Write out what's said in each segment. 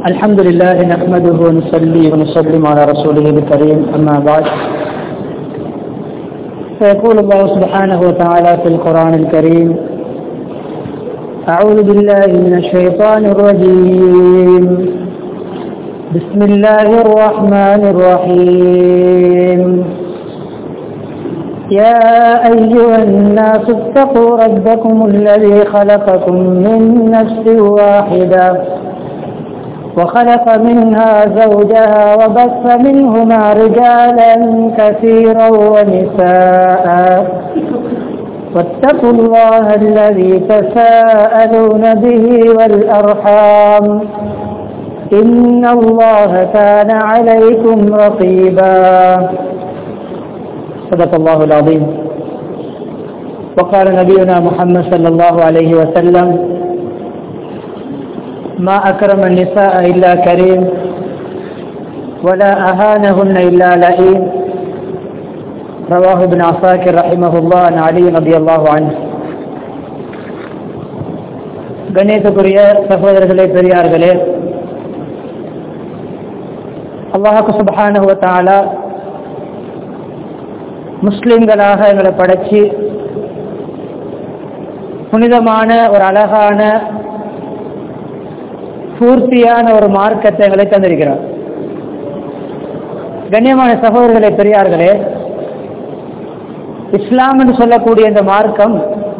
الحمد لله نحمده ونصلي ونسلم على رسوله الكريم أما بعد فيقول الله سبحانه وتعالى في القرآن الكريم أعوذ بالله من الشيطان الرجيم بسم الله الرحمن الرحيم يا أيها الناس اتقوا ربكم الذي خلقكم من نفس واحدة وخلق منها زوجها وبث منهما رجالا كثيرا ونساء واتقوا الله الذي تساءلون به والأرحام إن الله كان عليكم رقيبا صدق الله العظيم وقال نبينا محمد صلى الله عليه وسلم ما أكرم النساء إلا كريم ولا أهانهن إلا لئيم رواه ابن عساكر رحمه الله عن علي رضي الله عنه கணேசக்குரிய சகோதரர்களே பெரியார்களே அல்லாஹு சுபஹானுவத்தால முஸ்லிம்களாக எங்களை படைச்சு புனிதமான ஒரு அழகான பூர்த்தியான ஒரு மார்க்கத்தை எங்களை தந்திருக்கிறார் கண்ணியமான சகோதரர்களே பெரியார்களே இஸ்லாம் என்று சொல்லக்கூடிய இந்த மார்க்கம்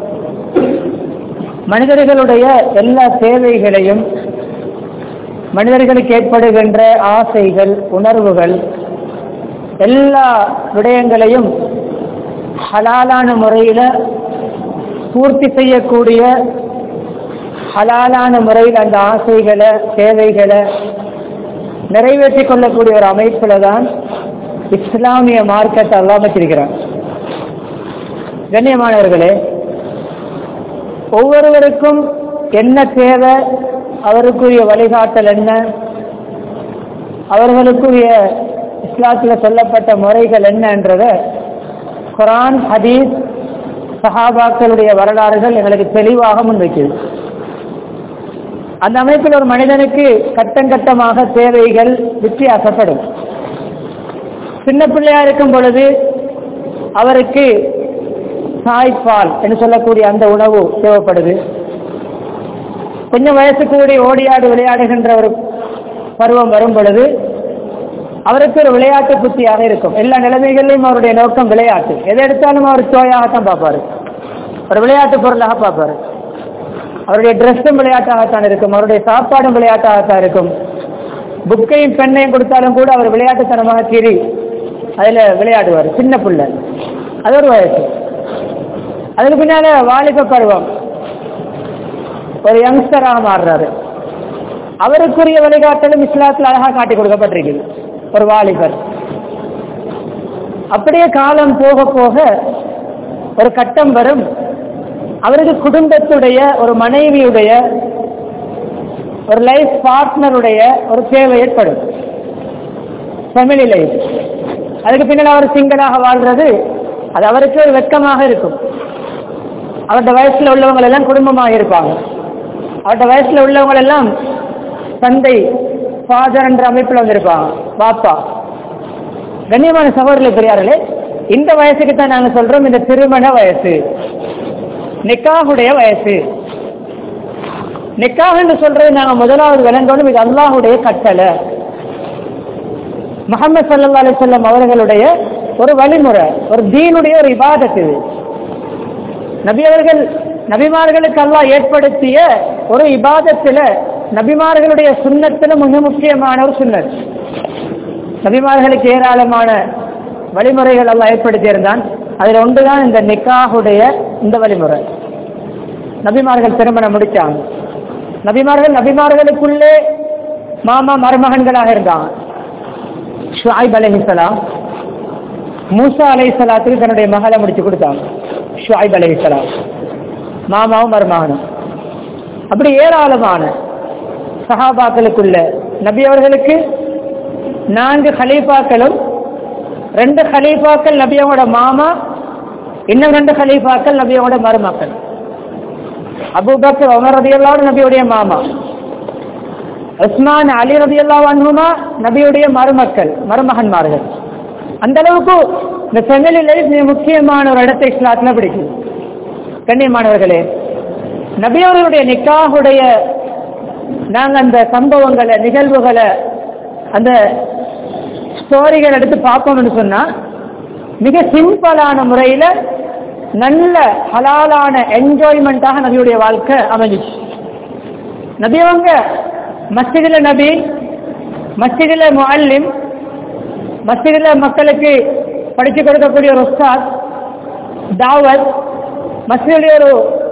மனிதர்களுடைய எல்லா தேவைகளையும் மனிதர்களுக்கு ஏற்படுகின்ற ஆசைகள் உணர்வுகள் எல்லா விடயங்களையும் ஹலாலான முறையில் பூர்த்தி செய்யக்கூடிய ஹலாலான முறையில் அந்த ஆசைகளை தேவைகளை நிறைவேற்றி கொள்ளக்கூடிய ஒரு அமைப்பில் தான் இஸ்லாமிய மார்க்கத்தை எல்லாம் வச்சிருக்கிறார் கண்ணியமானவர்களே ஒவ்வொருவருக்கும் என்ன தேவை அவருக்குரிய வழிகாட்டல் என்ன அவர்களுக்குரிய இஸ்லாத்தில் சொல்லப்பட்ட முறைகள் என்னன்றத குரான் ஹதீஸ் சஹாபாக்களுடைய வரலாறுகள் எங்களுக்கு தெளிவாக முன்வைக்குது அந்த அமைப்பில் ஒரு மனிதனுக்கு கட்டம் கட்டமாக தேவைகள் வித்தியாசப்படும் சின்ன பிள்ளையா இருக்கும் பொழுது அவருக்கு தாய்ப்பால் என்று சொல்லக்கூடிய அந்த உணவு தேவைப்படுது கொஞ்சம் வயசு கூடி ஓடியாடு விளையாடுகின்ற ஒரு பருவம் வரும் பொழுது அவருக்கு ஒரு விளையாட்டு புத்தியாக இருக்கும் எல்லா நிலைமைகளிலும் அவருடைய நோக்கம் விளையாட்டு எதை எடுத்தாலும் அவர் சோயாகத்தான் பார்ப்பாரு ஒரு விளையாட்டு பொருளாக பார்ப்பாரு அவருடைய ட்ரெஸ்ஸும் விளையாட்டாகத்தான் இருக்கும் அவருடைய சாப்பாடும் விளையாட்டாகத்தான் இருக்கும் புக்கையும் பெண்ணையும் கொடுத்தாலும் கூட அவர் விளையாட்டுத்தனமாக கீறி அதில் விளையாடுவார் சின்ன பிள்ளை அது ஒரு வயசு அதுக்கு பின்னால வாலிப பருவம் ஒரு யங்ஸ்டராக மாறுறாரு அவருக்குரிய வழிகாட்டலும் இஸ்லாத்தில் அழகாக காட்டி கொடுக்கப்பட்டிருக்குது ஒரு வாலிபர் அப்படியே காலம் போக போக ஒரு கட்டம் வரும் அவருக்கு குடும்பத்துடைய ஒரு மனைவியுடைய ஒரு லைஃப் பார்ட்னருடைய ஒரு தேவை ஏற்படும் ஃபேமிலி லைஃப் அதுக்கு பின்னால் அவர் சிங்களாக வாழ்றது அது அவருக்கு ஒரு வெக்கமாக இருக்கும் அவருடைய வயசுல உள்ளவங்க எல்லாம் குடும்பமாக இருப்பாங்க அவருடைய வயசுல உள்ளவங்க எல்லாம் தந்தை ஃபாதர் என்ற அமைப்பில் வந்திருப்பாங்க பாப்பா கண்ணியமான சகோதரர்களே பெரியார்களே இந்த வயசுக்கு தான் நாங்கள் சொல்றோம் இந்த திருமண வயசு நிக்காகுடைய வயசு நிக்காக என்று சொல்றது நாங்க முதலாவது விளங்கணும் இது அல்லாஹுடைய கட்டளை முகமது சல்லா அலிசல்லம் அவர்களுடைய ஒரு வழிமுறை ஒரு தீனுடைய ஒரு இபாதத்து இது நபி அவர்கள் நபிமார்களுக்கு அல்லாஹ் ஏற்படுத்திய ஒரு இபாதத்துல நபிமார்களுடைய சுண்ணத்துல மிக முக்கியமான ஒரு சுண்ணத் நபிமார்களுக்கு ஏராளமான வழிமுறைகள் எல்லாம் ஏற்படுத்தியிருந்தான் அதில் ஒன்றுதான் இந்த நிக்காஹுடைய இந்த வழிமுறை நபிமார்கள் திருமணம் முடித்தாங்க நபிமார்கள் நபிமார்களுக்குள்ளே மாமா மருமகன்களாக இருந்தாங்க ஷுஐப் அலைஹிஸ்லாம் மூசா அலைஹிஸ்லாத்துக்கு தன்னுடைய மகளை முடிச்சு கொடுத்தாங்க ஷுஐப் அலைஹிஸ்லாம் மாமாவும் மருமகனும் அப்படி ஏராளமான சஹாபாக்களுக்குள்ள நபி அவர்களுக்கு நான்கு ஹலீஃபாக்களும் ரெண்டு ஹலீஃபாக்கள் நபியோட மாமா இன்னும் ரெண்டு ஹலீஃபாக்கள் நபியோட மருமக்கள் அபூபக்கர் உமர் ரதியல்லாஹு நபியுடைய மாமா உஸ்மான் அலி ரதி அல்லாஹுமா நபியுடைய மருமக்கள் மருமகன்மார்கள் அந்த அளவுக்கு இந்த ஃபெமிலி லைஃப் மிக முக்கியமான ஒரு இடத்தை இஸ்லாத்துல பிடிக்கும் கண்ணியமானவர்களே நபி அவர்களுடைய நிக்காஹுடைய நாங்க அந்த சம்பவங்களை நிகழ்வுகளை அந்த ஸ்டோரிகள் எடுத்து பார்ப்போம்னு சொன்னா மிக சிம்பிளான முறையில நல்ல ஹலாலான என்ஜாய்மெண்ட்டாக நபியுடைய வாழ்க்கை அமைஞ்சிச்சு நபி அவங்க மஸ்ஜிதில் நபி மஸ்ஜிதில் முஅல்லிம் மஸ்ஜிதில் மக்களுக்கு படிச்சு கொடுக்கக்கூடிய ஒரு உஸ்தாத் தாவத் மஸ்ஜிதில் ஒரு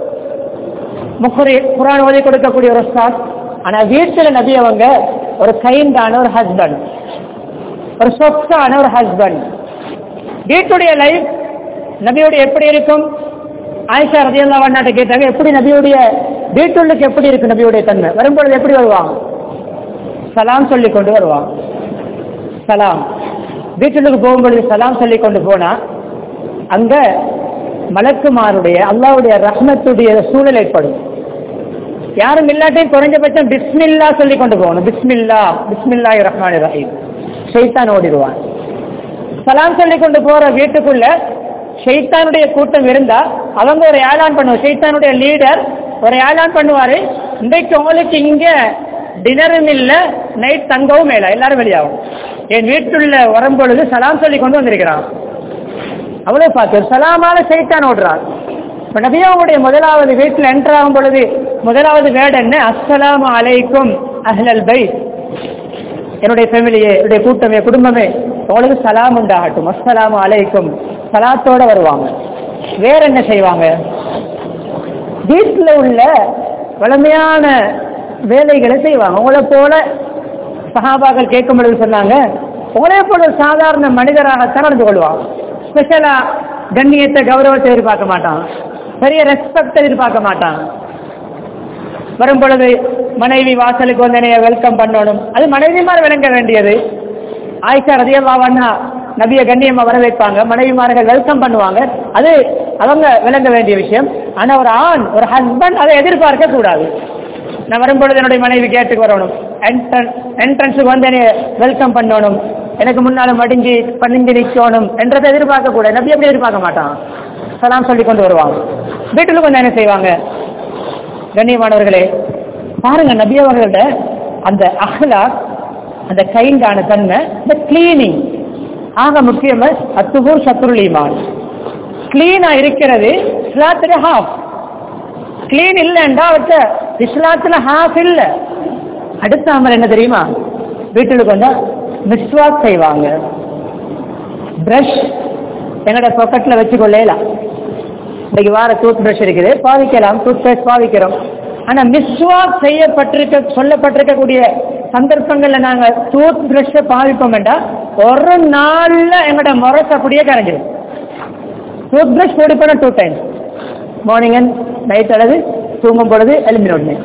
முখரி குரான் ஓதி கொடுக்கக்கூடிய ஒரு உஸ்தாத் ஆனா வீட்டுல நபி அவங்க ஒரு கைண்டான ஒரு ஹஸ்பண்ட் ஒரு சொத்தான ஒரு ஹஸ்பண்ட் வீட்டுடைய லைஃப் நபியுடைய எப்படி இருக்கும் ஆயிஷா ரதியல்லா வண்ணாட்ட கேட்டாங்க எப்படி நபியுடைய வீட்டுள்ளுக்கு எப்படி இருக்கு நபியுடைய தன்மை வரும்பொழுது எப்படி வருவாங்க சலாம் சொல்லி கொண்டு வருவாங்க சலாம் வீட்டுக்கு போகும்பொழுது சலாம் சொல்லி கொண்டு போனா அங்க மலக்குமாருடைய அல்லாவுடைய ரஹ்மத்துடைய சூழல் ஏற்படும் யாரும் இல்லாட்டையும் குறைஞ்சபட்சம் பிஸ்மில்லா சொல்லி கொண்டு போகணும் பிஸ்மில்லா பிஸ்மில்லாஹி ரஹ்மான் ரஹீம் ஷைத்தான் ஓடிடுவான் சலாம் சொல்லி கொண்டு போற வீட்டுக்குள்ள ஷைத்தானுடைய கூட்டம் இருந்தா அவங்க ஒரு ஏலான் பண்ணுவாங்க ஷைத்தானுடைய லீடர் ஒரு ஏலான் பண்ணுவாரு இன்றைக்கு உங்களுக்கு இங்க டினரும் இல்ல நைட் தங்கவும் மேல எல்லாரும் வெளியாகும் என் வீட்டுள்ள வரும்பொழுது சலாம் சொல்லி கொண்டு வந்திருக்கிறான் அவ்வளவு பார்த்து சலாமால சைத்தான் ஓடுறான் இப்ப நபியாவுடைய முதலாவது வீட்டில் என்டர் ஆகும் பொழுது முதலாவது வேர்டு என்ன அஸ்ஸலாமு அலைக்கும் அஹ்லல் பை என்னுடைய ஃபேமிலியே என்னுடைய கூட்டமே குடும்பமே உங்களுக்கு சலாம் உண்டாகட்டும் அஸ்ஸலாமு அலைக்கும் சலாத்தோட வருவாங்க வேற என்ன செய்வாங்க வீட்டில் உள்ள வளமையான வேலைகளை செய்வாங்க உங்களை போல சகாபாக்கள் கேட்கும் பொழுது சொன்னாங்க உங்களே போல ஒரு சாதாரண மனிதராகத்தான் நடந்து கொள்வாங்க ஸ்பெஷலா கண்ணியத்தை கௌரவத்தை எதிர்பார்க்க மாட்டான் பெரிய ரெஸ்பெக்ட் எதிர்பார்க்க மாட்டான் வரும் பொழுது மனைவி வாசலுக்கு வந்து என்னைய வெல்கம் பண்ணணும் அது மனைவிமார் விளங்க வேண்டியது ஆயிஷா ரதியல்லாவண்ணா நபிய கண்ணியமா வரவேற்பாங்க மனைவிமார்கள் வெல்கம் பண்ணுவாங்க அது அவங்க விளங்க வேண்டிய விஷயம் ஆனா ஒரு ஆண் ஒரு ஹஸ்பண்ட் அதை எதிர்பார்க்க கூடாது நான் வரும்பொழுது என்னுடைய மனைவி கேட்டுக்கு வரணும் என்ட்ரன்ஸுக்கு வந்து என்னைய வெல்கம் பண்ணணும் எனக்கு முன்னால மடிஞ்சு பணிஞ்சு நிற்கணும் என்றதை எதிர்பார்க்க கூட நபி எப்படி எதிர்பார்க்க மாட்டான் சலாம் சொல்லி கொண்டு வருவாங்க வீட்டுல கொஞ்சம் என்ன செய்வாங்க கண்ணியமானவர்களே பாருங்க நபி அவர்களோட அந்த அஹ்லா அந்த கைண்டான தன்மை இந்த கிளீனிங் ஆக முக்கியமா அத்துபூர் சத்ருலீமான் கிளீனா இருக்கிறது இஸ்லாத்துல ஹாஃப் கிளீன் இல்லைண்டா அவற்ற இஸ்லாத்துல ஹாஃப் இல்ல அடுத்த அமல் என்ன தெரியுமா வீட்டுக்கு கொஞ்சம் மிஸ்வாக் செய்வாங்க பிரஷ் எங்களோட பாக்கெட்ல வச்சு கொள்ளலாம் இன்னைக்கு வார டூத் பிரஷ் இருக்குது பாவிக்கலாம் டூத் பேஸ்ட் பாவிக்கிறோம் ஆனா மிஸ்வாக் செய்யப்பட்டிருக்க சொல்லப்பட்டிருக்கக்கூடிய சந்தர்ப்பங்கள்ல நாங்க டூத் பிரஷ் பாவிப்போம் வேண்டாம் ஒரு நாள்ல எங்களோட முரசு அப்படியே கரைஞ்சிடும் டூத் பிரஷ் போடி போன two times morning and night அல்லது தூங்கும் பொழுது எலும்பின உடனே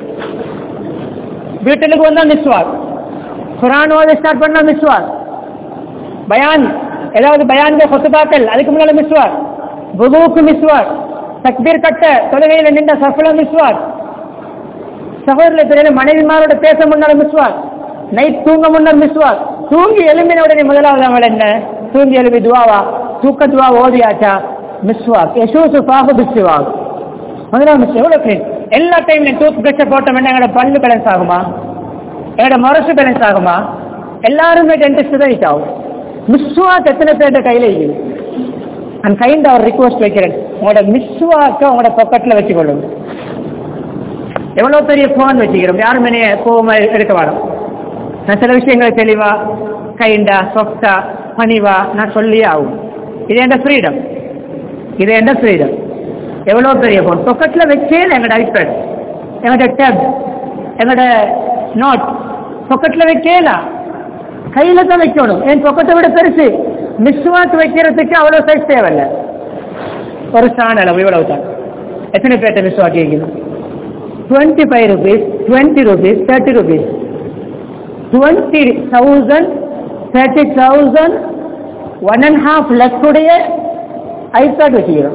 வீட்டுக்கு வந்தா மிஸ்வாக் குரான் ஓத ஸ்டார்ட் பண்ணா மிஸ்வாக் பயான் ஏதாவது பயான் கொத்துபாக்கள் அதுக்கு முன்னால மிஸ்வாக் புதுவுக்கு மிஸ்வாக் தக்பீர் கட்ட தொழுகையில நின்ற சஃபல மிஸ்வாக் சகோதரில் தெரியல மனைவிமாரோட பேச முன்னால மிஸ்வாக் நைட் தூங்க முன்னர் மிஸ்வாக் தூங்கி எழும்பின உடனே முதலாவது அவள் என்ன தூங்கி எழுப்பி துவாவா தூக்க துவா ஓதியாச்சா மிஸ்வாக் யசூசு பாகு பிஸ்வாக் முதலாவது மிஸ் எவ்வளவு கிளீன் எல்லா டைம்லையும் டூத் பிரஷை போட்டோம்னா எங்களோட பல்லு பேலன்ஸ் ஆகுமா எங்களோட மரசு பேலன்ஸ் ஆகுமா எல்லாருமே டென்டிஸ்ட் தான் ஆகும் மிஸ்வாக் எத்தனை பேர்ட்ட கையில இருக்குது நான் கைண்ட் அவர் ரிக்வஸ்ட் வைக்கிறேன் உங்களோட மிஸ்வாக்க உங்களோட பாக்கெட்ல வச்சுக்கொள்ளுங்க எவ்வளவு பெரிய போன் வச்சுக்கிறோம் யாரும் என்னைய கோவமா எடுக்க வேணும் நான் சில விஷயங்களை தெளிவா கைண்டா சொஃப்டா பணிவா நான் சொல்லியே ஆகும் இது எந்த ஃப்ரீடம் இது எந்த ஃப்ரீடம் எவ்வளவு பெரிய போன் பாக்கெட்ல வச்சே எங்களோட ஐபேட் எங்களோட டேப் எங்களோட நோட் பாக்கெட்ல வைக்கலாம் கையில தான் வைக்கணும் என் பொக்கத்தை விட பெருசு மிஸ்வாக் வைக்கிறதுக்கு அவ்வளவு சைஸ் தேவையில்ல ஒரு ஸ்டான் அளவு இவ்வளவு தான் எத்தனை பேர்ட்ட மிஸ்வாக் வைக்கணும் twenty five rupees twenty rupees thirty rupees twenty thousand thirty thousand one and half லக்குடைய ஐபேட் வச்சுக்கிறோம்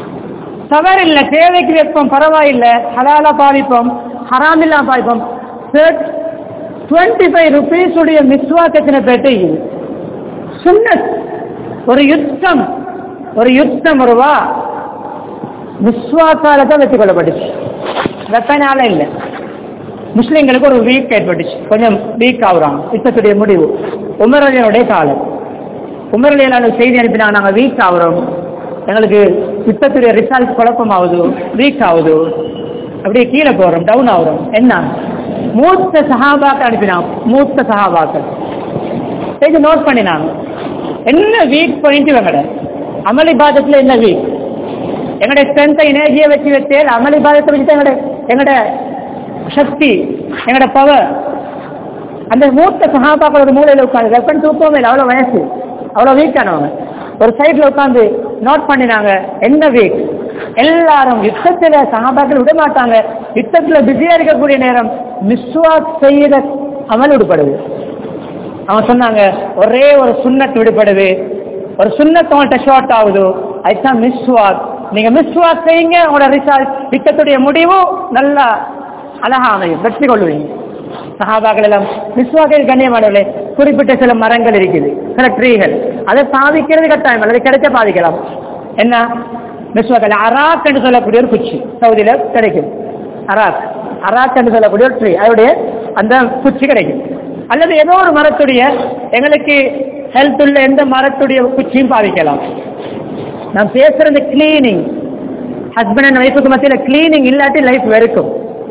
தவறு இல்லை தேவைக்கு வைப்போம் பரவாயில்லை ஹலாலா பாதிப்போம் ஹராமில்லா பாதிப்போம் டுவெண்ட்டி ஃபைவ் ருபீஸ் உடைய மிஸ்வாக் எத்தனை பேட்டு இது சுன்னத் ஒரு யுத்தம் ஒரு யுத்தம் வருவா மிஸ்வாக்கால தான் வெற்றி கொள்ளப்பட்டுச்சு வெப்பனால இல்லை முஸ்லிம்களுக்கு ஒரு வீக் ஏற்பட்டுச்சு கொஞ்சம் வீக் ஆகுறாங்க யுத்தத்துடைய முடிவு உமரலியனுடைய காலம் உமரலியலான செய்தி அனுப்பினாங்க நாங்கள் வீக் ஆகுறோம் எங்களுக்கு யுத்தத்துடைய ரிசல்ட் குழப்பம் ஆகுது வீக் ஆகுது அப்படியே கீழே போறோம் டவுன் ஆகுறோம் என்ன மூத்த சஹாபாக்கள் அனுப்பினாங்க மூத்த சஹாபாக்கள் செய்தி நோட் பண்ணினாங்க என்ன வீக் பாயிண்ட் இவங்கட அமளி பாதத்துல என்ன வீக் எங்கட ஸ்ட்ரென்த்தை எனர்ஜியை வச்சு வச்சு அமளி பாதத்தை வச்சுட்டு எங்கட எங்கட சக்தி எங்கட பவர் அந்த மூத்த சகாபாக்கள் ஒரு மூலையில உட்காந்து வெப்பன் தூக்கமே இல்லை அவ்வளவு வயசு அவ்வளவு வீக்கானவங்க ஒரு சைட்ல உட்காந்து நோட் பண்ணினாங்க என்ன வீக் எல்லாரும் யுத்தத்துல சகாபாக்கள் விட மாட்டாங்க யுத்தத்துல பிஸியா இருக்கக்கூடிய நேரம் மிஸ்வாக் செய்யற அமல் விடுபடுது அவன் சொன்னாங்க ஒரே ஒரு சுண்ணத் விடுபடுது ஒரு சுண்ணத் உங்கள்கிட்ட ஷார்ட் ஆகுது அதுதான் மிஸ்வாக் நீங்க மிஸ்வாக் செய்யுங்க உங்களோட ரிசல்ட் யுத்தத்துடைய முடிவு நல்லா அழகா அமையும் வெற்றி கொள்ளுவீங்க சகாபாக்கள் எல்லாம் மிஸ்வாக்கில் கண்ணியமானவர்களே குறிப்பிட்ட சில மரங்கள் இருக்குது சில ட்ரீகள் அதை பாதிக்கிறது கட்டாயம் அது கிடைச்ச பாதிக்கலாம் என்ன மிஸ்வாக்கல் அராக் என்று சொல்லக்கூடிய ஒரு குச்சி சவுதியில கிடைக்கும் அராக் அராக் என்று சொல்லக்கூடிய ஒரு ட்ரீ அதோடைய அந்த குச்சி கிடைக்கும் அல்லது ஏதோ ஒரு மரத்துடைய எங்களுக்கு ஹெல்த் உள்ள எந்த மரத்துடைய குச்சியும் பாதிக்கலாம் நான் பேசுறது கிளீனிங் ஹஸ்பண்ட் அண்ட் ஒய்ஃபுக்கு மத்தியில் கிளீனிங் இல்லாட்டி லைஃப் வெறுக்கும்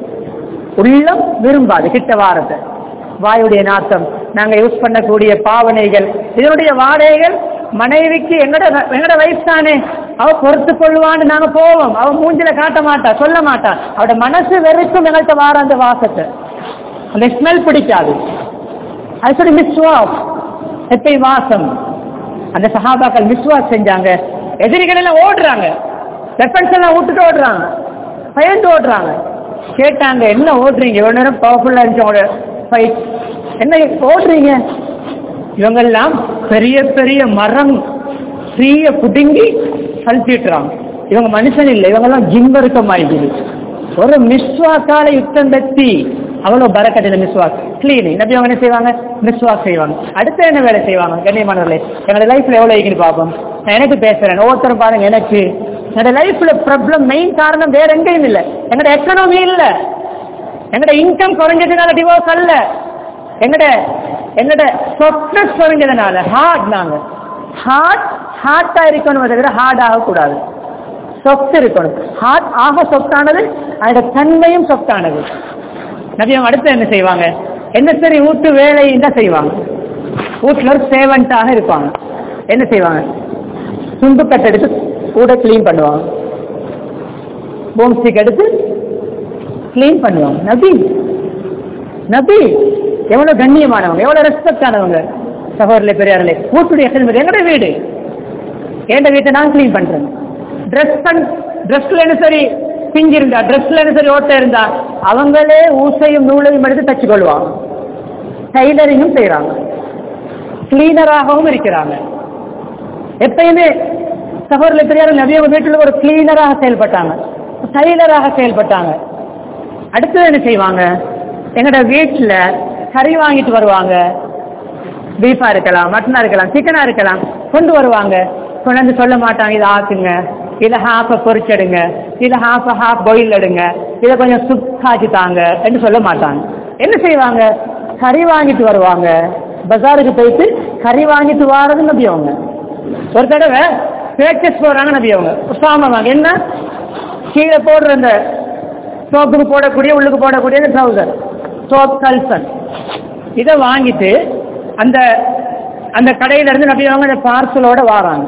உள்ளம் விரும்பாது கிட்ட வாரத்தை வாயுடைய நாட்டம் நாங்க யூஸ் பண்ணக்கூடிய பாவனைகள் இதனுடைய வாடகைகள் மனைவிக்கு எங்கட எங்கட வயசு தானே அவ பொறுத்து கொள்வான்னு நாங்க போவோம் அவ மூஞ்சில காட்ட மாட்டா சொல்ல மாட்டா அவட மனசு வெறுக்கும் எங்கள்கிட்ட வார அந்த வாசத்தை அந்த ஸ்மெல் பிடிக்காது அது சொல்லி மிஸ்வாஸ் எப்பை வாசம் அந்த சஹாபாக்கள் மிஸ்வாஸ் செஞ்சாங்க எதிரிகள் எல்லாம் ஓடுறாங்க வெப்பன்ஸ் எல்லாம் விட்டுட்டு ஓடுறாங்க பயந்து ஓடுறாங்க கேட்டாங்க என்ன ஓடுறீங்க இவ்வளவு நேரம் பவர்ஃபுல்லா இருந்துச்சு உங்களோட ஃபைட் என்ன ஓடுறீங்க இவங்கெல்லாம் பெரிய பெரிய மரம் ட்ரீய புடுங்கி கழட்டிட்டுறாங்க இவங்க மனுஷன் இல்லை இவங்கெல்லாம் ஜிம்பருக்கம் ஆயிடுது ஒரு மிஸ்வாக்கால யுத்தம் தத்தி அவ்வளவு பறக்கத்து இந்த மிஸ்வாக் கிளீனிங் நபி அவங்க என்ன செய்வாங்க மிஸ்வாக் செய்வாங்க அடுத்து என்ன வேலை செய்வாங்க கண்ணியமானவர்களே எங்களோட லைஃப்ல எவ்வளவு இருக்குன்னு பார்ப்போம் நான் எனக்கு பேசுறேன் ஒவ்வொருத்தரும் பாருங்க எனக்கு என்னோட லைஃப்ல ப்ராப்ளம் மெயின் காரணம் வேற எங்கேயும் இல்ல எங்களோட எக்கனாமி இல்ல எங்களோட இன்கம் குறைஞ்சதுனால டிவோர்ஸ் அல்ல எங்கட எங்கட சொப்னஸ் குறைஞ்சதுனால ஹார்ட் நாங்க ஹார்ட் ஹார்ட்டா இருக்கணும் தவிர ஹார்ட் ஆகக்கூடாது சொத்து இருக்கணும் ஹார்ட் ஆக சொத்தானது அதோட தன்மையும் சொத்தானது நபி அவங்க அடுத்து என்ன செய்வாங்க என்ன சரி வீட்டு வேலை தான் செய்வாங்க வீட்டுல ஒரு சேவன்ட்டாக இருப்பாங்க என்ன செய்வாங்க துண்டு கட்டு எடுத்து கூட கிளீன் பண்ணுவாங்க போம் ஸ்டிக் எடுத்து கிளீன் பண்ணுவாங்க நபி நபி எவ்வளவு கண்ணியமானவங்க எவ்வளவு ரெஸ்பெக்ட் ஆனவங்க சகோதரிலே பெரியாரிலே வீட்டுடைய எத்தனை எங்கட வீடு எந்த வீட்டை நான் கிளீன் பண்றேன் ட்ரெஸ் பண் ட்ரெஸ்ல என்ன சரி பிஞ்சு இருந்தா ட்ரெஸ்ல என்ன சரி ஓட்ட இருந்தா அவங்களே ஊசையும் நூலையும் எடுத்து தச்சு கொள்வாங்க டைலரிங்கும் செய்யறாங்க கிளீனராகவும் இருக்கிறாங்க எப்பயுமே சகோதரில் பெரியார் நபிய வீட்டில் ஒரு கிளீனராக செயல்பட்டாங்க டைலராக செயல்பட்டாங்க அடுத்தது என்ன செய்வாங்க எங்கட வீட்டில் கறி வாங்கிட்டு வருவாங்க பீஃபா இருக்கலாம் மட்டனா இருக்கலாம் சிக்கனா இருக்கலாம் கொண்டு வருவாங்க கொண்டு வந்து சொல்ல மாட்டாங்க இதை ஆக்குங்க இதை ஹாஃப பொரிச்செடுங்க இதை ஹாஃப ஹாஃப் பாயில் எடுங்க இதை கொஞ்சம் சுப் காய்ச்சி தாங்க என்று சொல்ல மாட்டாங்க என்ன செய்வாங்க கறி வாங்கிட்டு வருவாங்க பஜாருக்கு போயிட்டு கறி வாங்கிட்டு வாரது நபி அவங்க ஒரு தடவை பேச்சஸ் போடுறாங்க நபி அவங்க சாமான் வாங்க என்ன கீழே போடுற அந்த சோப்புக்கு போடக்கூடிய உள்ளுக்கு போடக்கூடிய அந்த ட்ரௌசர் சோப் கல்சன் இதை வாங்கிட்டு அந்த அந்த கடையில இருந்து நபி அவங்க அந்த பார்சலோட வாராங்க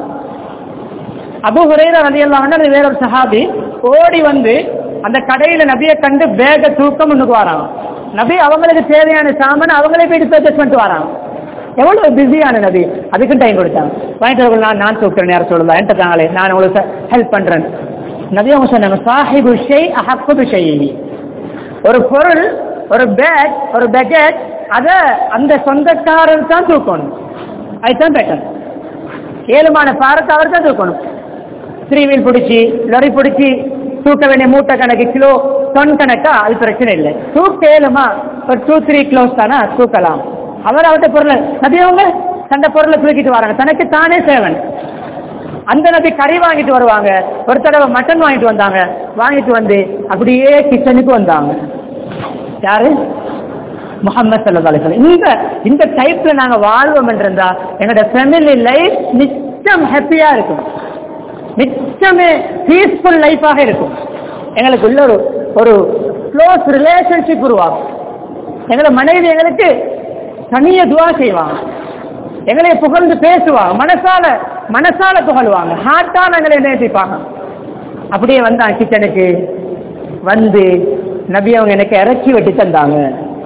அபு ஹுரைரா ரலியல்லாஹு அன்ஹு வேற ஒரு சஹாபி ஓடி வந்து அந்த கடையில நபியை கண்டு பேக தூக்கம் முன்னுக்கு வராங்க நபி அவங்களுக்கு தேவையான சாமான் அவங்களே போயிட்டு பர்ச்சேஸ் பண்ணிட்டு வராங்க எவ்வளவு பிஸியான நபி அதுக்கும் டைம் கொடுத்தாங்க வாங்கிட்டு வரல நான் நான் தூக்குறேன் யாரும் சொல்லலாம் என்கிட்ட தாங்களே நான் உங்களுக்கு ஹெல்ப் பண்றேன் நபி அவங்க சொன்னாங்க சாஹிபு ஷெய் அஹப்பு ஷெய் ஒரு பொருள் ஒரு பேக் ஒரு பக்கெட் அத அந்த சொந்தக்காரர் தான் தூக்கணும் அதுதான் பெட்டர் ஏழுமான பாரத்தை அவர் தான் தூக்கணும் த்ரீ வீல் பிடிச்சி லொரி பிடிச்சி தூக்க வேண்டிய மூட்டை கணக்கு கிலோ தொன் கணக்கா அது பிரச்சனை இல்லை தூக்க ஏழுமா ஒரு டூ த்ரீ க்ளோஸ் தானே தூக்கலாம் அவர் அவர்கிட்ட பொருளை நபியவங்க தந்த பொருளை தூக்கிட்டு வராங்க தனக்கு தானே சேவன் அந்த நபி கறி வாங்கிட்டு வருவாங்க ஒரு தடவை மட்டன் வாங்கிட்டு வந்தாங்க வாங்கிட்டு வந்து அப்படியே கிச்சனுக்கு வந்தாங்க யாரு முகமது சல்லா அலிஸ்லாம் இந்த இந்த டைப்ல நாங்க வாழ்வோம் என்றிருந்தா எங்களோட ஃபேமிலி லைஃப் நிச்சயம் ஹாப்பியா இருக்கும் நிச்சயமே பீஸ்ஃபுல் லைஃபாக இருக்கும் எங்களுக்கு உள்ள ஒரு ஒரு க்ளோஸ் ரிலேஷன்ஷிப் உருவாகும் எங்களை மனைவி எங்களுக்கு தனிய துவா செய்வாங்க எங்களை புகழ்ந்து பேசுவாங்க மனசால மனசால புகழ்வாங்க ஹார்ட்டால எங்களை நேசிப்பாங்க அப்படியே வந்தான் கிச்சனுக்கு வந்து நபி அவங்க எனக்கு இறக்கி வெட்டி தந்தாங்க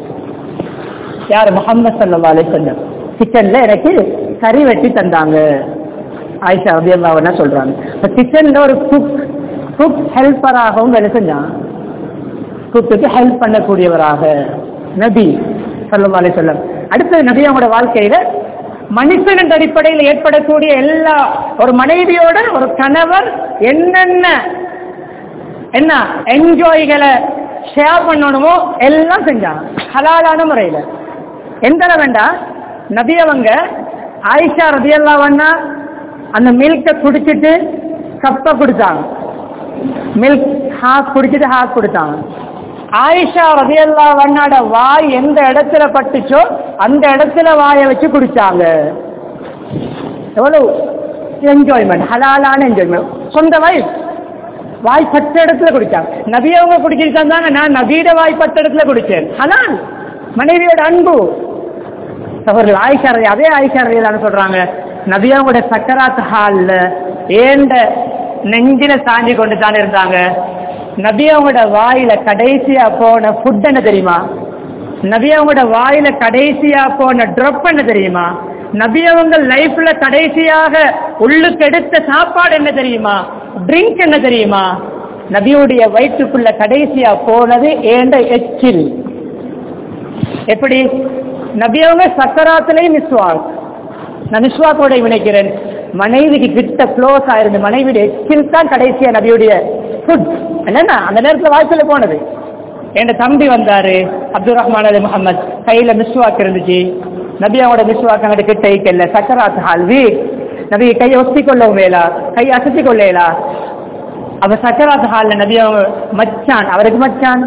யார் முகமது சல்லா அலிசல்லம் கிச்சன்ல எனக்கு கறி வெட்டி தந்தாங்க ஆயிஷா ரபி என்ன சொல்றாங்க இப்ப கிச்சன்ல ஒரு குக் குக் ஹெல்ப்பராகவும் வேலை செஞ்சான் குக்குக்கு ஹெல்ப் பண்ணக்கூடியவராக நபி சல்லா அலிசல்லம் அடுத்தது நபி அவங்களோட வாழ்க்கையில மனுஷனின் அடிப்படையில் ஏற்படக்கூடிய எல்லா ஒரு மனைவியோட ஒரு கணவர் என்னென்ன என்ன என்ஜாய்களை ஷேர் பண்ணணுமோ எல்லாம் செஞ்சாங்க ஹலாலான முறையில் எந்த அளவுண்டா நபி அவங்க ஆயிஷா ரதியல்லாவண்ணா அந்த மில்கை குடிச்சிட்டு கப்பை குடிச்சாங்க மில்க் ஹாஃப் குடிச்சிட்டு ஹாஃப் கொடுத்தாங்க ஆயிஷா ரதியல்லா வண்ணாட வாய் எந்த இடத்துல பட்டுச்சோ அந்த இடத்துல வாயை வச்சு குடிச்சாங்க எவ்வளவு என்ஜாய்மெண்ட் ஹலாலான என்ஜாய்மெண்ட் சொந்த வாய் வாய் பட்ட இடத்துல குடிச்சாங்க நபி அவங்க குடிச்சிட்டு தந்தாங்க நான் நபீட வாய் பட்ட இடத்துல குடிச்சேன் ஹலால் மனைவியோட அன்பு அவர்கள் ஆயிஷா ரதி அதே ஆயிஷா ரதியிலான சொல்றாங்க நபி அவங்களோட சக்கராத் ஹால்ல ஏண்ட நெஞ்சில சாஞ்சி கொண்டு தானே இருந்தாங்க நபி அவங்களோட வாயில கடைசியா போன ஃபுட் என்ன தெரியுமா நபி அவங்களோட வாயில கடைசியா போன ட்ரப் என்ன தெரியுமா நபி அவங்க லைஃப்ல கடைசியாக உள்ளுக்கு எடுத்த சாப்பாடு என்ன தெரியுமா ட்ரிங்க் என்ன தெரியுமா நபியுடைய வயிற்றுக்குள்ள கடைசியா போனது ஏண்ட எச்சில் எப்படி நபி அவங்க சக்கராத்திலையும் மிஸ்வாக் நான் மிஸ்வாக்கோட வினைக்கிறேன் மனைவிக்கு கிட்ட க்ளோஸ் ஆயிருந்து மனைவியுடைய எச்சில் தான் கடைசியா நபியுடைய ஃபுட் என்னன்னா அந்த நேரத்துல வாய்ப்புல போனது என் தம்பி வந்தாரு அப்துல் ரஹ்மான் அலி முகமது கையில மிஸ்வாக் இருந்துச்சு நபி அவங்களோட மிஸ்வாக் அங்கிட்ட கிட்ட வைக்கல சக்கராத் ஹால்வி நபி கையை ஒத்தி கொள்ளவும் வேலா கையை அசத்தி கொள்ளலா அவ சக்கராத் ஹால்ல நபி அவங்க மச்சான் அவருக்கு மச்சான்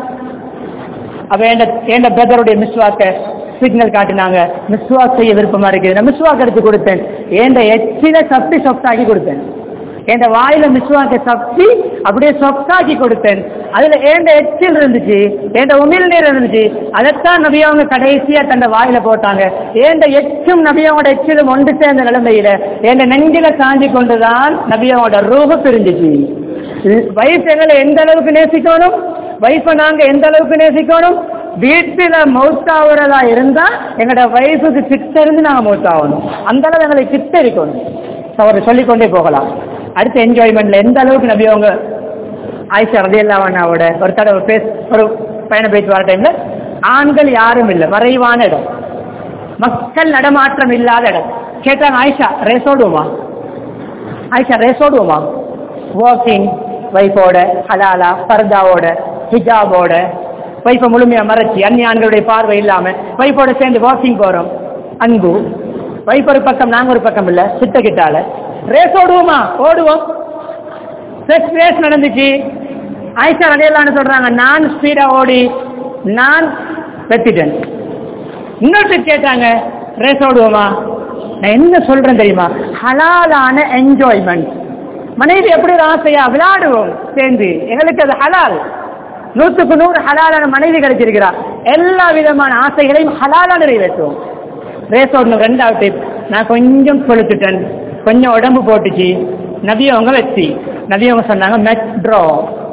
அவ என் என் பிரதருடைய மிஸ்வாக்க சிக்னல் காட்டினாங்க மிஸ்வாக் செய்ய விருப்பமா இருக்குது நான் மிஸ்வாக் எடுத்து கொடுத்தேன் என் எச்சில சப்பி சொப்டாக்கி கொடுத்தேன் என் வாயில மிஸ்வாக்க சப்பி அப்படியே சொப்டாக்கி கொடுத்தேன் அதுல ஏண்ட எச்சில் இருந்துச்சு ஏண்ட உமிழ் நீர் இருந்துச்சு அதைத்தான் நபியவங்க கடைசியா தந்த வாயில போட்டாங்க ஏண்ட எச்சும் நபியவங்களோட எச்சிலும் ஒன்று சேர்ந்த நிலைமையில என் நெஞ்சில காஞ்சி கொண்டுதான் நபியவங்களோட ரூப பிரிஞ்சிச்சு வயசு எங்களை எந்த அளவுக்கு நேசிக்கணும் வைஃபை நாங்க எந்த அளவுக்கு நேசிக்கணும் வீட்டுல மௌத்தாகிறதா இருந்தா எங்களோட வயசுக்கு கிட்ட இருந்து நாங்க மௌத்தாகணும் அந்த அளவு எங்களுக்கு கிட்ட இருக்கணும் அவர் சொல்லிக்கொண்டே போகலாம் அடுத்த என்ஜாய்மெண்ட்ல எந்த அளவுக்கு நபி அவங்க ஆயிஷா ரதியல்லாவண்ணாவோட ஒரு தடவை பேச ஒரு பயணம் போயிட்டு வர டைம்ல ஆண்கள் யாரும் இல்லை மறைவான இடம் மக்கள் நடமாற்றம் இல்லாத இடம் கேட்டாங்க ஆயிஷா ரேஸ் ஓடுவோமா ஆயிஷா ரேஸ் ஓடுவோமா வாக்கிங் வைஃபோட ஹலாலா பர்தாவோட ஹிஜாபோட வைஃபை முழுமையா மறைச்சி அந்நிய ஆண்களுடைய பார்வை இல்லாம வைஃபோட சேர்ந்து வாக்கிங் போறோம் அன்பு வைஃப் ஒரு பக்கம் நாங்க ஒரு பக்கம் இல்ல சித்த கிட்டால ரேஸ் ஓடுவோமா ஓடுவோம் செக்ஸ் ரேஸ் நடந்துச்சு ஆயிஷா அடையலான்னு சொல்றாங்க நான் ஸ்பீடா ஓடி நான் வெத்திட்டேன் இன்னொருத்தர் கேட்டாங்க ரேஸ் ஓடுவோமா நான் என்ன சொல்றேன் தெரியுமா ஹலாலான என்ஜாய்மெண்ட் மனைவி எப்படி ஒரு ஆசையா விளையாடுவோம் சேர்ந்து எங்களுக்கு அது ஹலால் நூற்றுக்கு நூறு ஹலாலான மனைவி கிடைச்சிருக்கிறா எல்லா விதமான ஆசைகளையும் ஹலாலா நிறைவேற்றுவோம் ரேஸ் ஓடணும் ரெண்டாவது டிப் நான் கொஞ்சம் கொளுத்துட்டேன் கொஞ்சம் உடம்பு போட்டுச்சு நபியவங்க வெற்றி நபியவங்க சொன்னாங்க மெட்ரோ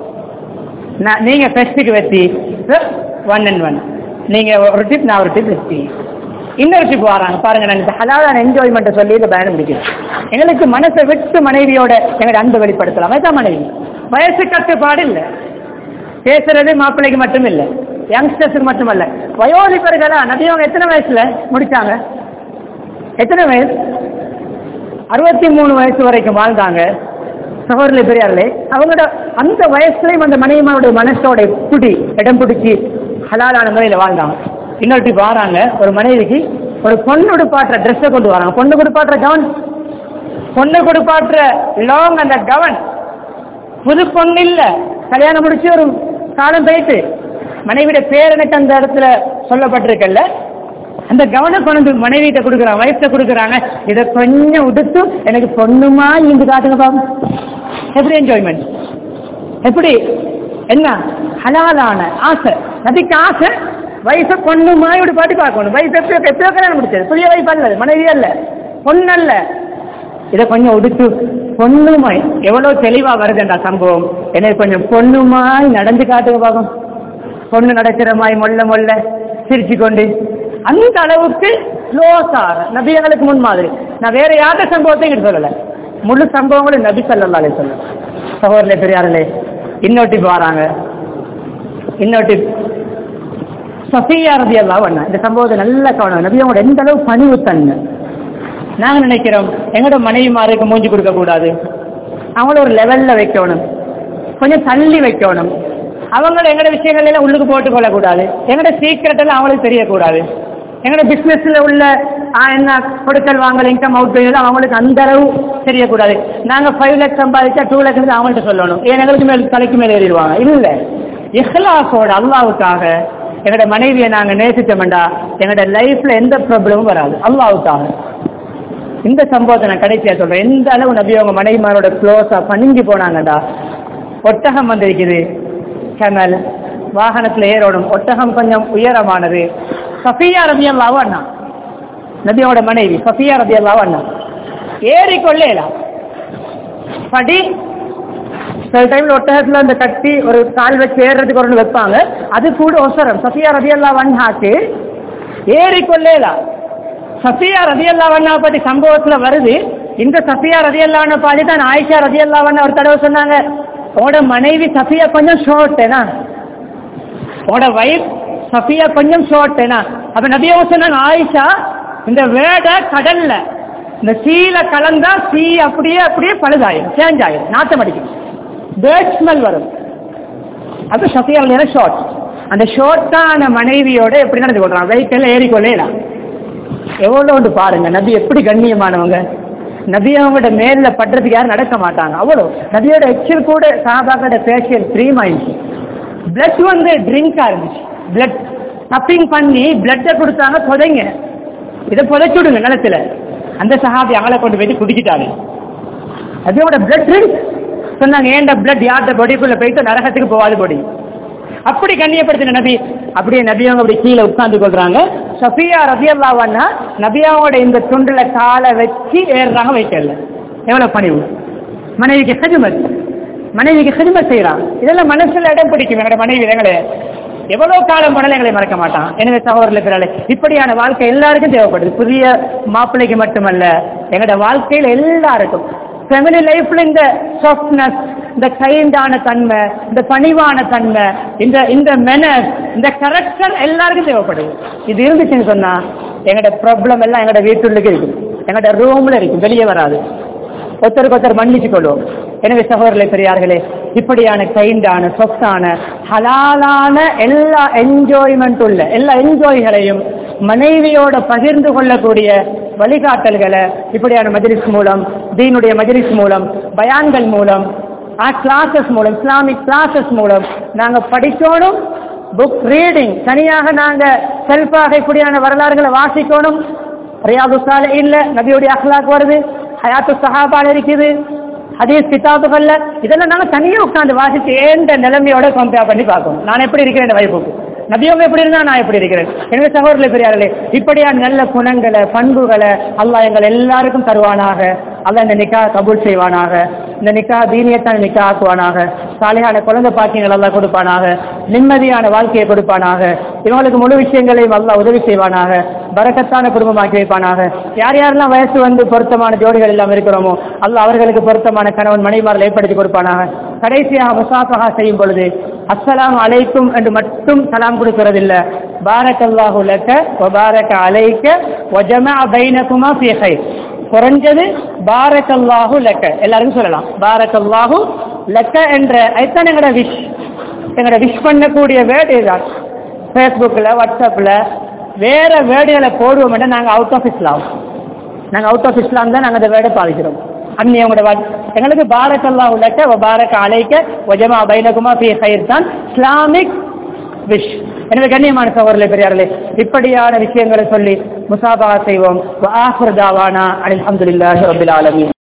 நான் நீங்க ஃபெஸ்ட்டுக்கு வெற்றி ஒன் அண்ட் ஒன் நீங்க ஒரு டிப் நான் ஒரு டிப் வெற்றி இன்னொரு டிப் வராங்க பாருங்க நான் இந்த ஹலாலான என்ஜாய்மெண்ட்டை சொல்லி இந்த பயணம் முடிக்கிறேன் எங்களுக்கு மனசை விட்டு மனைவியோட எங்களுடைய அன்பை வெளிப்படுத்தலாம் அதுதான் மனைவி வயசு கட்டுப்பாடு இல்லை பேசுறது மாப்பிள்ளைக்கு மட்டும் இல்லை யங்ஸ்டர்ஸுக்கு மட்டுமல்ல வயோதிபர்களா நபியவங்க எத்தனை வயசுல முடிச்சாங்க எத்தனை வயசு அறுபத்தி மூணு வயசு வரைக்கும் வாழ்ந்தாங்க சகோதரர்களே பெரியார்களே அவங்களோட அந்த வயசுலயும் அந்த மனைவிமாருடைய மனசோட பிடி இடம் பிடிச்சி ஹலாலான முறையில் வாழ்ந்தாங்க இன்னொருத்தி வராங்க ஒரு மனைவிக்கு ஒரு பொண்ணு உடுப்பாட்டுற ட்ரெஸ்ஸை கொண்டு வராங்க பொண்ணு கொடுப்பாட்டுற கவன் பொண்ணு கொடுப்பாட்டுற லாங் அந்த கவன் புது பொண்ணு இல்ல கல்யாணம் முடிச்சு ஒரு காலம் போயிட்டு மனைவியோட பேர் எனக்கு அந்த இடத்துல சொல்லப்பட்டிருக்கல்ல அந்த கவனம் கொண்டு மனைவிட்ட கொடுக்குறாங்க வயசுல கொடுக்குறாங்க இதை கொஞ்சம் உடுத்து எனக்கு பொண்ணுமா இங்க காட்டுங்க பாப்போம் எப்படி என்ஜாய்மெண்ட் எப்படி என்ன ஹலாலான ஆசை நபிக்கு ஆசை வயசை பொண்ணுமா இப்படி பாட்டு பார்க்கணும் வயசு எப்பயோ எப்பயோ கல்யாணம் முடிச்சது புதிய வயசு அல்ல மனைவி அல்ல பொண்ணு அல்ல இதை கொஞ்சம் உடுத்து பொண்ணுமாய் எவ்வளவு தெளிவா வருதுண்டா சம்பவம் எனக்கு கொஞ்சம் பொண்ணுமாய் நடந்து காட்டுங்க பாகம் பொண்ணு நடக்கிற மாதிரி மொல்ல மொல்ல சிரிச்சு கொண்டு அந்த அளவுக்கு க்ளோஸாக நபியங்களுக்கு முன் மாதிரி நான் வேற யார்ட சம்பவத்தையும் இங்க சொல்லல முழு சம்பவங்களும் நபி சல்லல்லாலே சொல்ல சகோதரர்களே பெரியார்களே இன்னொட்டி வராங்க இன்னொட்டி சஃபியா ரதி எல்லாம் பண்ண இந்த சம்பவத்தை நல்ல கவனம் நபியோட எந்த அளவு பணிவு தன்மை நாங்க நினைக்கிறோம் எங்களோட மனைவிமாருக்கு மூஞ்சி கொடுக்க கூடாது அவங்கள ஒரு லெவல்ல வைக்கணும் கொஞ்சம் தள்ளி வைக்கணும் அவங்கள எங்களோட விஷயங்கள் எல்லாம் உள்ளுக்கு போட்டு கொள்ளக்கூடாது எங்களோட சீக்கிரட் எல்லாம் அவங்களுக்கு தெரியக்கூடாது எங்களோட பிசினஸ்ல உள்ள ஆ, என்ன கொடுக்கல் வாங்கல் இன்கம் அவுட் எல்லாம் அவங்களுக்கு அந்த அளவு தெரியக்கூடாது நாங்க ஃபைவ் லேக்ஸ் சம்பாதிச்சா டூ லேக்ஸ் அவங்கள்ட்ட சொல்லணும் ஏன் எங்களுக்கு மேல் தலைக்கு மேல ஏறிடுவாங்க இல்ல இஹ்லாஸோட அல்லாவுக்காக எங்களோட மனைவியை நாங்க நேசிச்சோம்டா எங்களோட லைஃப்ல எந்த ப்ராப்ளமும் வராது அல்லாவுக்காக இந்த சம்பவத்தை நான் கடைசியா சொல்றேன் எந்த அளவு நபி அவங்க மனைவிமாரோட க்ளோஸா பணிஞ்சு போனாங்கடா ஒட்டகம் வந்திருக்குது கமல் வாகனத்துல ஏறணும் ஒட்டகம் கொஞ்சம் உயரமானது சஃபியா ரபி அல்லாவும் அண்ணா நபியோட மனைவி சஃபியா ரபி அல்லாவும் அண்ணா ஏறிக்கொள்ளேலாம் படி சில டைம்ல ஒட்டகத்துல அந்த கட்டி ஒரு கால் வச்சு ஏறுறதுக்கு ஒரு வைப்பாங்க அது கூட ஒசரம் சஃபியா ரபி அல்லா வண்ணாக்கு ஏறிக்கொள்ளேலாம் சஃபியா ரதியல்லா வண்ணா பத்தி சம்பவத்துல வருது இந்த சஃபியா ரதியல்லாவண்ண பாதி தான் ஆயிஷா ரதியல்லாவண்ண ஒரு தடவை சொன்னாங்க உங்களோட மனைவி சஃபியா கொஞ்சம் ஷார்ட்டேனா உங்களோட வைஃப் சஃபியா கொஞ்சம் ஷார்ட்டேனா அப்ப நபியா சொன்னாங்க ஆயிஷா இந்த வேட கடல்ல இந்த சீல கலந்தா சீ அப்படியே அப்படியே பழுதாயிரும் சேஞ்ச் ஆயிரும் நாட்டம் அடிக்கும் பேர்ட் ஸ்மெல் வரும் அது சஃபியா இல்லையா ஷார்ட் அந்த ஷார்ட்டான மனைவியோட எப்படி நடந்து கொள்றான் வெஹிக்கிள் ஏறிக்கொள்ளேலாம் எவ்வளோண்டு பாருங்க நபி எப்படி கண்ணியமானவங்க நபி அவங்களோட மேல படுறதுக்கு யாரும் நடக்க மாட்டாங்க அவ்வளோ நபியோட எச்சில் கூட சாபாக்கோட ஃபேஷியல் க்ரீம் ஆயிடுச்சு பிளட் வந்து ட்ரிங்கா இருந்துச்சு பிளட் டப்பிங் பண்ணி பிளட்டை கொடுத்தாங்க புதைங்க இதை புதைச்சு விடுங்க நிலத்துல அந்த சஹாபி அவளை கொண்டு போயிட்டு குடிச்சிட்டாங்க நபியோட பிளட் ட்ரிங்க் சொன்னாங்க ஏன்டா பிளட் யார்கிட்ட பொடிக்குள்ள போயிட்டு நரகத்துக்கு போகாது பொடி அப்படி கண்ணியப்படுத்தின நபி அப்படியே நபி அவங்க அப்படி கீழே உட்கார்ந்து கொள்றாங்க சஃபியா ரபியல்லாவான்னா நபியாவோட இந்த துண்டுல காலை வச்சு ஏறுறாங்க வைக்கல எவ்வளவு பணிவு மனைவிக்கு ஹஜ்மத் மனைவிக்கு ஹஜ்மத் செய்யறான் இதெல்லாம் மனசுல இடம் பிடிக்கும் எங்களோட மனைவி எங்களை எவ்வளவு காலம் பண்ணல எங்களை மறக்க மாட்டான் எனவே சகோதரர்கள் பிறாலே இப்படியான வாழ்க்கை எல்லாருக்கும் தேவைப்படுது புதிய மாப்பிள்ளைக்கு மட்டுமல்ல எங்களோட வாழ்க்கையில் எல்லாருக்கும் ஃபெமிலி லைஃப்ல இந்த சாஃப்ட்னஸ் இந்த கைண்டான தன்மை இந்த பணிவான தன்மை இந்த இந்த மெனஸ் இந்த கரெக்ஷன் எல்லாருக்கும் தேவைப்படுது இது இருந்துச்சுன்னு சொன்னா எங்களோட ப்ராப்ளம் எல்லாம் எங்களோட வீட்டுள்ளுக்கு இருக்கும் எங்களோட ரூம்ல இருக்கும் வெளியே வராது ஒருத்தருக்கு ஒருத்தர் மன்னிச்சு கொள்வோம் எனவே சகோதரர்களே பெரியார்களே இப்படியான கைண்டான சொத்தான ஹலாலான எல்லா என்ஜாய்மெண்ட் உள்ள எல்லா என்ஜாய்களையும் மனைவியோட பகிர்ந்து கொள்ளக்கூடிய வழிகாட்டல்களை இப்படியான மஜ்லிஸ் மூலம் தீனுடைய மஜ்லிஸ் மூலம் பயான்கள் மூலம் கிளாஸஸ் மூலம் இஸ்லாமிக் கிளாஸஸ் மூலம் நாங்கள் படிக்கணும் புக் ரீடிங் தனியாக நாங்கள் செல்ஃபாக இப்படியான வரலாறுகளை வாசிக்கணும் ரியாது சாலையில் நபியுடைய அஹ்லாக் வருது ஹயாத்து சஹாபால் இருக்குது ஹதீஸ் கிதாபுகள்ல இதெல்லாம் நாங்க தனியா உட்கார்ந்து வாசிச்சு ஏந்த நிலைமையோட கம்பேர் பண்ணி பார்க்கணும் நான் எப்படி இருக்கிறேன் இந்த வைப்புக்கு நபியவங்க எப்படி இருந்தா நான் எப்படி இருக்கிறேன் எனவே சகோதரர்களே பெரியார்களே இப்படியான நல்ல குணங்களை பண்புகளை அல்லாஹ் எங்கள் எல்லாருக்கும் தருவானாக அல்லாஹ் இந்த நிக்கா கபூல் செய்வானாக இந்த நிக்கா தீனியத்தான நிக்கா ஆக்குவானாக சாலையான குழந்தை பாக்கியங்கள் அல்லாஹ் கொடுப்பானாக நிம்மதியான வாழ்க்கையை கொடுப்பானாக இவங்களுக்கு முழு விஷயங்களையும் அல்லாஹ் உதவி செய்வானாக பரக்கத்தான குடும்பமாக்கி வைப்பானாக யார் யாரெல்லாம் வயசு வந்து பொருத்தமான ஜோடிகள் எல்லாம் இருக்கிறோமோ அல்லாஹ் அவர்களுக்கு பொருத்தமான கணவன் மனைவிமார்கள் ஏற்படுத்தி கொடுப்பானாக கடைசியாக முசாஃபஹா செய்யும் பொழுது அஸ்ஸலாமு அலைக்கும் என்று மட்டும் சலாம் கொடுக்கறதில்ல பாரக்கல்லாஹு லக்க வபாரக அலைக்க வஜமா பைனகுமா ஃபீ கைர் குறைஞ்சது பாரக்கல்லாஹு லக்க எல்லாருக்கும் சொல்லலாம் பாரக்கல்லாஹு லக்க என்ற ஐத்தான் எங்களோட விஷ் எங்களோட விஷ் பண்ணக்கூடிய வேர்டு இதுதான் ஃபேஸ்புக்கில் வாட்ஸ்அப்பில் வேற வேர்டுகளை போடுவோம் என்றால் நாங்கள் அவுட் ஆஃப் இஸ்லாம் நாங்கள் அவுட் ஆஃப் இஸ்லாம் தான் நாங்கள் அந்த வேர்டை பாதிக்கிறோம் அன்னி அவங்களோட வாழ் எங்களுக்கு பாரக்கல்லா உள்ளக்க பாரக் அலைக்க ஒஜமா பைனகுமா பி ஹைர் தான் இஸ்லாமிக் விஷ் எனவே கண்ணியமான சகோதரர்களே பெரியார்களே இப்படியான விஷயங்களை சொல்லி முசாபா செய்வோம் ஆஹ்ரதாவானா அலமதுல்லாஹி ரபில் ஆலமீன்